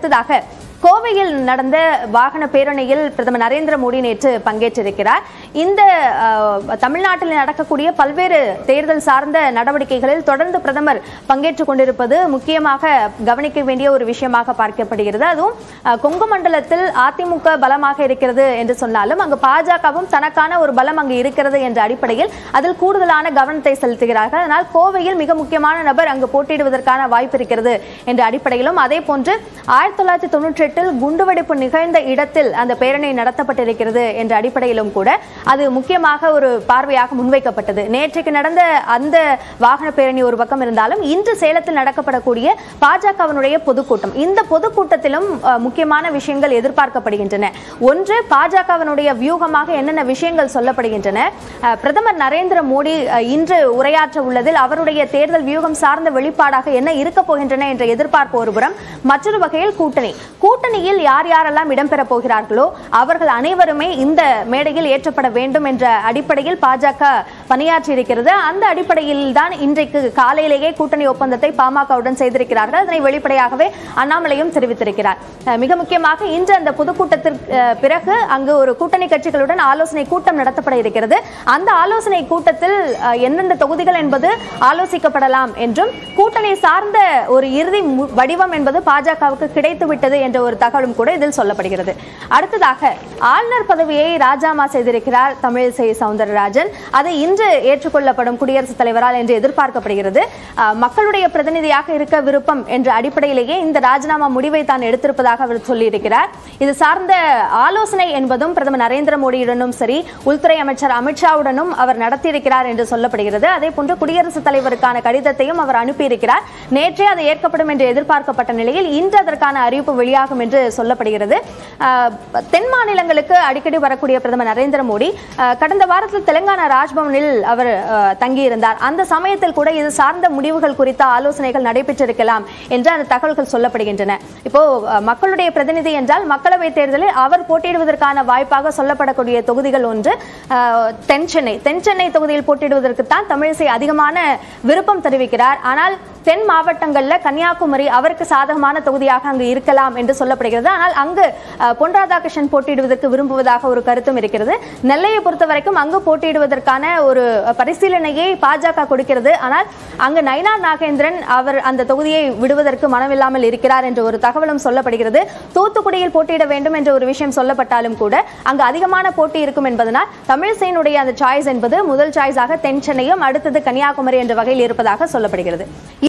அடுத்ததாக கோவையில் நடந்த வாகன பேரணியில் பிரதமர் நரேந்திர மோடி நேற்று பங்கேற்றிருக்கிறார் இந்த அஹ், தமிழ்நாட்டில் நடக்கக்கூடிய பல்வேறு தேர்தல் சார்ந்த நடவடிக்கைகளில் தொடர்ந்து பிரதமர் பங்கேற்றுக் கொண்டிருப்பது முக்கியமாக கவனிக்க வேண்டிய ஒரு விஷயமாக பார்க்கப்படுகிறது அதுவும் அஹ், கொங்கு மண்டலத்தில் அதிமுக பலமாக இருக்கிறது என்று சொன்னாலும் அங்கு பாஜகவும் தனக்கான ஒரு பலம் அங்கு இருக்கிறது என்ற அடிப்படையில் அதில் கூடுதலான கவனத்தை செலுத்துகிறார்கள் அதனால் கோவையில் மிக முக்கியமான நபர் அங்கு போட்டியிடுவதற்கான வாய்ப்பு இருக்கிறது என்ற அடிப்படையிலும் அதே போன்று ஆயிரத்தி தொள்ளாயிரத்தி தொண்ணூற்றி எட்டில் குண்டுவெடிப்பு நிகழ்ந்த இடத்தில் அந்த பேரணி நடத்தப்பட்டிருக்கிறது என்ற அடிப்படையிலும் கூட அது முக்கியமாக ஒரு பார்வையாக முன்வைக்கப்பட்டது நேற்றைக்கு நடந்த அந்த வாகன பேரணி ஒரு பக்கம் இருந்தாலும் இன்று சேலத்தில் நடக்கப்படக்கூடிய பாஜகவினுடைய பொதுக்கூட்டம் இந்த பொதுக்கூட்டத்திலும் அஹ், முக்கியமான விஷயங்கள் எதிர்பார்க்கப்படுகின்றன ஒன்று பாஜகவினுடைய வியூகமாக என்னென்ன விஷயங்கள் சொல்லப்படுகின்றன அஹ், பிரதமர் நரேந்திர மோடி அஹ், இன்று உரையாற்ற உள்ளதில் அவருடைய தேர்தல் வியூகம் சார்ந்த வெளிப்பாடாக என்ன இருக்க போகின்றன என்ற எதிர்பார்ப்பு ஒருபுறம் மற்றொரு வகையில் கூட்டணி கூட்டணியில் யார் யாரெல்லாம் இடம்பெறப் போகிறார்களோ அவர்கள் அனைவருமே இந்த மேடையில் ஏற்றப்பட வேண்டும் என்ற அடிப்படையில் பாஜக பணியாற்றி இருக்கிறது அந்த அடிப்படையில் தான் இன்றைக்கு காலையிலேயே கூட்டணி ஒப்பந்தத்தை பாமகவுடன் செய்திருக்கிறார்கள் அதனை வெளிப்படையாகவே அண்ணாமலையும் தெரிவித்திருக்கிறார் அஹ் மிக முக்கியமாக இன்று அந்த பொதுக்கூட்டத்திற்கு அஹ், பிறகு அங்கு ஒரு கூட்டணி கட்சிகளுடன் ஆலோசனை கூட்டம் நடத்தப்பட இருக்கிறது அந்த ஆலோசனை கூட்டத்தில் அஹ், எந்தெந்த தொகுதிகள் என்பது ஆலோசிக்கப்படலாம் என்றும் கூட்டணி சார்ந்த ஒரு இறுதி மு- வடிவம் என்பது பாஜகவுக்கு கிடைத்து விட்டது என்ற ஒரு தகவலும் கூட இதில் சொல்லப்படுகிறது அடுத்ததாக ஆளுநர் பதவியை ராஜாமா செய்திருக்கிறார் தமிழிசை சவுந்தரராஜன் அது இன்று ஏற்றுக்கொள்ளப்படும் குடியரசுத் தலைவரால் என்று எதிர்பார்க்கப்படுகிறது அஹ், மக்களுடைய பிரதிநிதியாக இருக்க விருப்பம் என்ற அடிப்படையிலேயே இந்த ராஜினாமா முடிவை தான் எடுத்திருப்பதாக அவர் சொல்லியிருக்கிறார் இது சார்ந்த ஆலோசனை என்பதும் பிரதமர் நரேந்திர மோடியுடனும் சரி உள்துறை அமைச்சர் அமித்ஷாவுடனும் அவர் நடத்தியிருக்கிறார் என்று சொல்லப்படுகிறது அதே போன்று குடியரசுத் தலைவருக்கான கடிதத்தையும் அவர் அனுப்பியிருக்கிறார் நேற்றே அது ஏற்கப்படும் என்று எதிர்பார்க்கப்பட்ட நிலையில் இன்று அதற்கான அறிவிப்பு வெளியாகும் என்று சொல்லப்படுகிறது அஹ், தென் மாநிலங்களுக்கு அடிக்கடி வரக்கூடிய பிரதமர் நரேந்திர மோடி அஹ், கடந்த வாரத்தில் தெலுங்கானா ராஜ்பவனில் அவர் அஹ், தங்கியிருந்தார் அந்த சமயத்தில் கூட இது சார்ந்த முடிவுகள் குறித்த ஆலோசனைகள் நடைபெற்றிருக்கலாம் என்று அந்த தகவல்கள் சொல்லப்படுகின்றன இப்போ அஹ், மக்களுடைய பிரதிநிதி என்றால் மக்களவை தேர்தலில் அவர் போட்டியிடுவதற்கான வாய்ப்பாக சொல்லப்படக்கூடிய தொகுதிகள் ஒன்று அஹ், தென் சென்னை தென் சென்னை தொகுதியில் போட்டியிடுவதற்கு தான் தமிழிசை அதிகமான விருப்பம் தெரிவிக்கிறார் ஆனால் தென் மாவட்டங்கள்ல கன்னியாகுமரி அவருக்கு சாதகமான தொகுதியாக அங்கு இருக்கலாம் என்று சொல்லப்படுகிறது ஆனால் அங்கு அஹ், பொன் ராதாகிருஷ்ணன் போட்டியிடுவதற்கு விரும்புவதாக ஒரு கருத்தும் இருக்கிறது நெல்லையை பொறுத்த வரைக்கும் அங்கு போட்டியிடுவதற்கான ஒரு பரிசீலனையை பாஜக கொடுக்கிறது ஆனால் அங்கு நயினார் நாகேந்திரன் அவர் அந்த தொகுதியை விடுவதற்கு மனமில்லாமல் இருக்கிறார் என்ற ஒரு தகவலும் சொல்லப்படுகிறது தூத்துக்குடியில் போட்டியிட வேண்டும் என்ற ஒரு விஷயம் சொல்லப்பட்டாலும் கூட அங்கு அதிகமான போட்டி இருக்கும் என்பதனால் தமிழிசையினுடைய அந்த சாய்ஸ் என்பது முதல் சாய்ஸாக தென் சென்னையும் அடுத்தது கன்னியாகுமரி என்ற வகையில் இருப்பதாக சொல்லப்படுகிறது